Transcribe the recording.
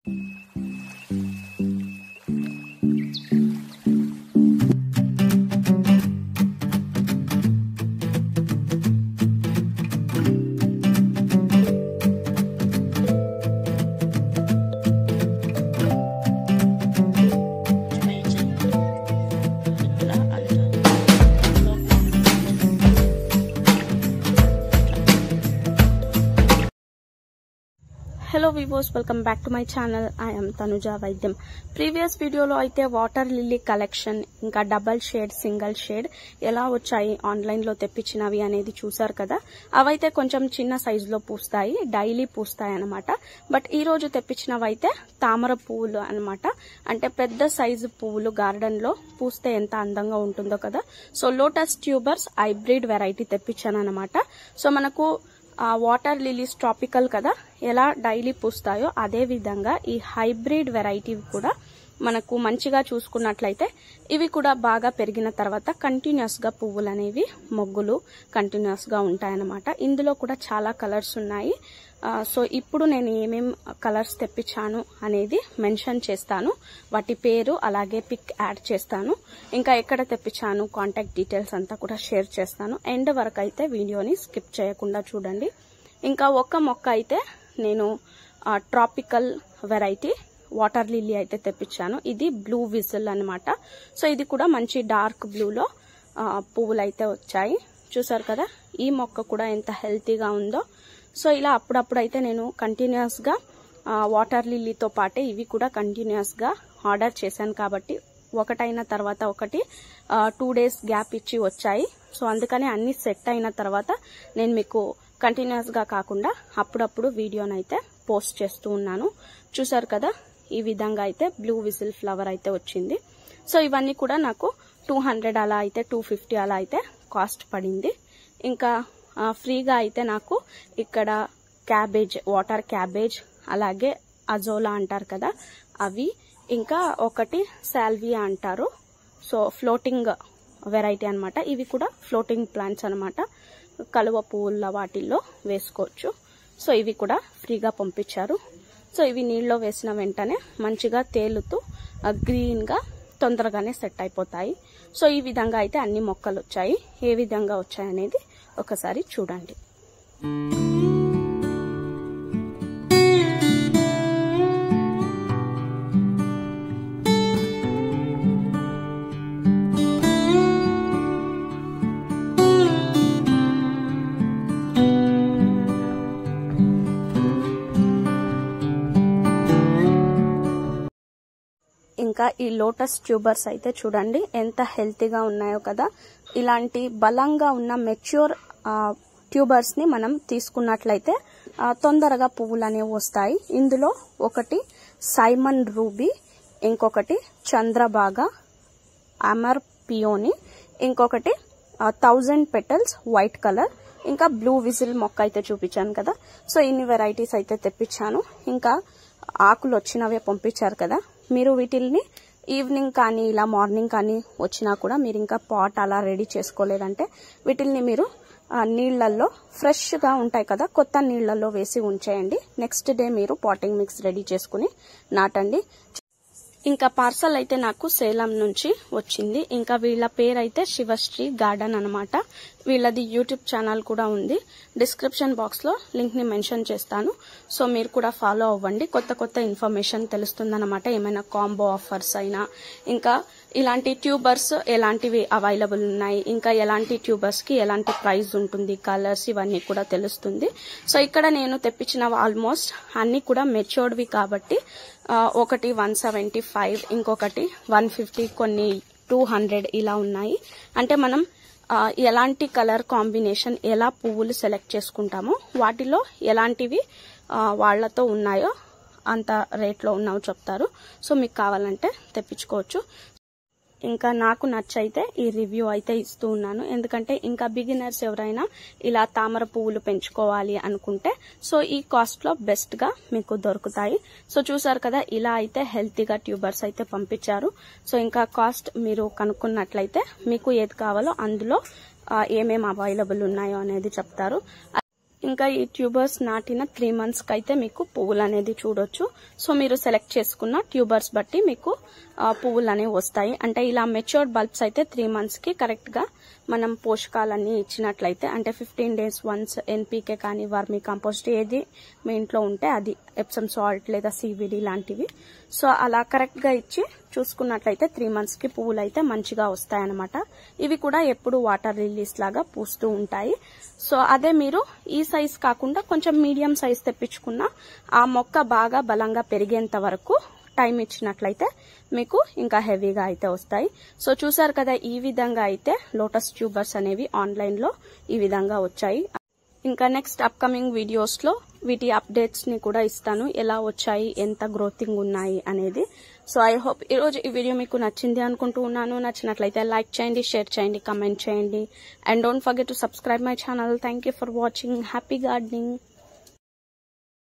hello వివోస్ welcome back to my channel I'm Tanuja వైద్యం previous వీడియోలో అయితే వాటర్ లిల్లీ కలెక్షన్ ఇంకా డబల్ షేడ్ సింగిల్ షేడ్ ఎలా వచ్చాయి ఆన్లైన్ లో తెప్పించినవి అనేది చూసారు కదా అవైతే కొంచెం చిన్న సైజులో లో పూస్తాయి డైలీ పూస్తాయి అనమాట బట్ ఈ రోజు తెప్పించినవి అయితే తామర పువ్వులు అనమాట అంటే పెద్ద సైజు పువ్వులు గార్డెన్ లో పూస్తే ఎంత అందంగా ఉంటుందో కదా so lotus tubers hybrid variety తెప్పించాను అనమాట సో మనకు ఆ వాటర్ లిలీస్ ట్రాపికల్ కదా ఎలా డైలీ పూస్తాయో అదే విధంగా ఈ హైబ్రిడ్ వెరైటీ కూడా మనకు మంచిగా చూసుకున్నట్లయితే ఇవి కూడా బాగా పెరిగిన తర్వాత కంటిన్యూస్ గా పువ్వులు అనేవి మొగ్గులు కంటిన్యూస్ గా ఉంటాయన్నమాట ఇందులో కూడా చాలా కలర్స్ ఉన్నాయి ఆ, సో ఇప్పుడు నేను ఏమేం కలర్స్ తెప్పించాను అనేది మెన్షన్ చేస్తాను వాటి పేరు అలాగే పిక్ యాడ్ చేస్తాను ఇంకా ఎక్కడ తెప్పించాను కాంటాక్ట్ డీటెయిల్స్ అంతా కూడా షేర్ చేస్తాను ఎండ్ వరకు అయితే వీడియోని స్కిప్ చేయకుండా చూడండి ఇంకా ఒక్క మొక్క అయితే నేను ట్రాపికల్ వెరైటీ వాటర్ లిల్లీ అయితే తెప్పించాను ఇది బ్లూ విజిల్ అన్నమాట సో ఇది కూడా మంచి డార్క్ బ్లూలో పువ్వులు అయితే వచ్చాయి చూసారు కదా ఈ మొక్క కూడా ఎంత హెల్తీగా ఉందో సో ఇలా అప్పుడప్పుడు అయితే నేను కంటిన్యూస్గా వాటర్ లిల్లీతో పాటే ఇవి కూడా కంటిన్యూస్గా ఆర్డర్ చేశాను కాబట్టి ఒకటైన తర్వాత ఒకటి టూ డేస్ గ్యాప్ ఇచ్చి వచ్చాయి సో అందుకని అన్ని సెట్ అయిన తర్వాత నేను మీకు కంటిన్యూస్గా కాకుండా అప్పుడప్పుడు వీడియోనైతే పోస్ట్ చేస్తూ ఉన్నాను చూసారు కదా ఈ విధంగా అయితే బ్లూ విజిల్ ఫ్లవర్ అయితే వచ్చింది సో ఇవన్నీ కూడా నాకు టూ హండ్రెడ్ అలా అయితే టూ ఫిఫ్టీ అలా అయితే కాస్ట్ పడింది ఇంకా ఆ, ఫ్రీగా అయితే నాకు ఇక్కడ క్యాబేజ్ వాటర్ క్యాబేజ్ అలాగే అజోలా అంటారు కదా అవి ఇంకా ఒకటి సాల్వియా అంటారు సో ఫ్లోటింగ్ వెరైటీ అన్నమాట ఇవి కూడా ఫ్లోటింగ్ ప్లాంట్స్ అన్నమాట కలువ పువ్వుల వాటిల్లో వేసుకోవచ్చు సో ఇవి కూడా ఫ్రీగా పంపించారు సో ఇవి నీళ్ళలో వేసిన వెంటనే మంచిగా తేలుతూ ఆ, గ్రీన్గా తొందరగానే సెట్ అయిపోతాయి సో ఈ విధంగా అయితే అన్ని మొక్కలు వచ్చాయి ఏ విధంగా వచ్చాయనేది ఒకసారి చూడండి ఇంకా ఈ లోటస్ ట్యూబర్స్ అయితే చూడండి ఎంత హెల్తీగా ఉన్నాయో కదా ఇలాంటి బలంగా ఉన్న మెచ్యూర్ ట్యూబర్స్ ని మనం తీసుకున్నట్లయితే ఆ, తొందరగా పువ్వులు అనేవి వస్తాయి ఇందులో ఒకటి సైమన్ రూబీ ఇంకొకటి చంద్రబాగ అమర్ పియోని ఇంకొకటి థౌజండ్ పెటల్స్ వైట్ కలర్ ఇంకా బ్లూ విజిల్ మొక్క అయితే చూపించాను కదా సో ఇన్ని వెరైటీస్ అయితే తెప్పించాను ఇంకా ఆకులు వచ్చినవే పంపించారు కదా మీరు వీటిల్ని ఈవినింగ్ కానీ ఇలా మార్నింగ్ కానీ వచ్చినా కూడా మీరు ఇంకా పాట్ అలా రెడీ చేసుకోలేదంటే వీటిల్ని మీరు ఆ, నీళ్లలో ఫ్రెష్గా ఉంటాయి కదా కొత్త నీళ్లలో వేసి ఉంచేయండి నెక్స్ట్ డే మీరు పాటింగ్ మిక్స్ రెడీ చేసుకుని నాటండి ఇంకా పార్సల్ అయితే నాకు సేలం నుంచి వచ్చింది ఇంకా వీళ్ళ పేరు అయితే శివశ్రీ గార్డెన్ అన్నమాట వీళ్ళది యూట్యూబ్ ఛానల్ కూడా ఉంది డిస్క్రిప్షన్ బాక్స్ లో లింక్ ని మెన్షన్ చేస్తాను సో మీరు కూడా ఫాలో అవ్వండి కొత్త కొత్త ఇన్ఫర్మేషన్ తెలుస్తుందన్నమాట ఏమైనా కాంబో ఆఫర్స్ అయినా ఇంకా ఇలాంటి ట్యూబర్స్ ఎలాంటివి అవైలబుల్ ఉన్నాయి ఇంకా ఎలాంటి ట్యూబర్స్ కి ఎలాంటి ప్రైస్ ఉంటుంది కలర్స్ ఇవన్నీ కూడా తెలుస్తుంది సో ఇక్కడ నేను తెప్పించినవి ఆల్మోస్ట్ అన్ని కూడా మెచ్యూర్డ్వి కాబట్టి ఆ, ఒకటి వన్ సెవెంటీ ఫైవ్ ఇంకొకటి వన్ ఫిఫ్టీ కొన్ని టూ హండ్రెడ్ ఇలా ఉన్నాయి అంటే మనం ఆ, ఎలాంటి కలర్ కాంబినేషన్ ఎలా పువ్వులు సెలెక్ట్ చేసుకుంటామో వాటిలో ఎలాంటివి ఆ, వాళ్లతో ఉన్నాయో అంత రేట్లో ఉన్నవి చెప్తారు సో మీకు కావాలంటే తెప్పించుకోవచ్చు ఇంకా నాకు నచ్చైతే ఈ రివ్యూ అయితే ఇస్తూ ఉన్నాను ఎందుకంటే ఇంకా బిగినర్స్ ఎవరైనా ఇలా తామర పువ్వులు పెంచుకోవాలి అనుకుంటే సో ఈ కాస్ట్ లో బెస్ట్ గా మీకు దొరుకుతాయి సో చూసారు కదా ఇలా అయితే హెల్తీగా ట్యూబర్స్ అయితే పంపించారు సో ఇంకా కాస్ట్ మీరు కనుక్కున్నట్లయితే మీకు ఏది కావాలో అందులో ఆ, ఏమేం అవైలబుల్ ఉన్నాయో అనేది చెప్తారు ఇంకా ఈ ట్యూబర్స్ నాటిన త్రీ మంత్స్కి అయితే మీకు పువ్వులు అనేది చూడొచ్చు సో మీరు సెలెక్ట్ చేసుకున్న ట్యూబర్స్ బట్టి మీకు ఆ, పువ్వులు అనేవి వస్తాయి అంటే ఇలా మెచ్యూర్డ్ బల్బ్స్ అయితే త్రీ మంత్స్కి కరెక్ట్గా మనం పోషకాలన్నీ ఇచ్చినట్లయితే అంటే ఫిఫ్టీన్ డేస్ వన్స్ ఎన్పీకే కానీ వర్మీ కంపోస్ట్ ఏది మీ ఇంట్లో ఉంటే అది ఎప్సమ్ సాల్ట్ లేదా సివిడి లాంటివి సో అలా కరెక్ట్గా ఇచ్చి చూసుకున్నట్లయితే త్రీ మంత్స్కి పువ్వులు అయితే మంచిగా వస్తాయన్నమాట ఇవి కూడా ఎప్పుడు వాటర్ రిలీస్ లాగా పూస్తూ ఉంటాయి సో అదే మీరు ఈ సైజ్ కాకుండా కొంచెం మీడియం సైజ్ తెప్పించుకున్న ఆ మొక్క బాగా బలంగా పెరిగేంత వరకు టైం ఇచ్చినట్లయితే మీకు ఇంకా హెవీగా అయితే వస్తాయి సో చూసారు కదా ఈ విధంగా అయితే లోటస్ ట్యూబర్స్ అనేవి ఆన్లైన్లో ఈ విధంగా వచ్చాయి ఇంకా నెక్స్ట్ అప్కమింగ్ వీడియోస్లో వీటి అప్డేట్స్ని కూడా ఇస్తాను ఎలా వచ్చాయి ఎంత గ్రోతింగ్ ఉన్నాయి అనేది సో ఐ హోప్ ఈరోజు ఈ వీడియో మీకు నచ్చింది అనుకుంటూ ఉన్నాను నచ్చినట్లయితే లైక్ చేయండి షేర్ చేయండి కమెంట్ చేయండి and don't forget to subscribe my channel thank you for watching happy gardening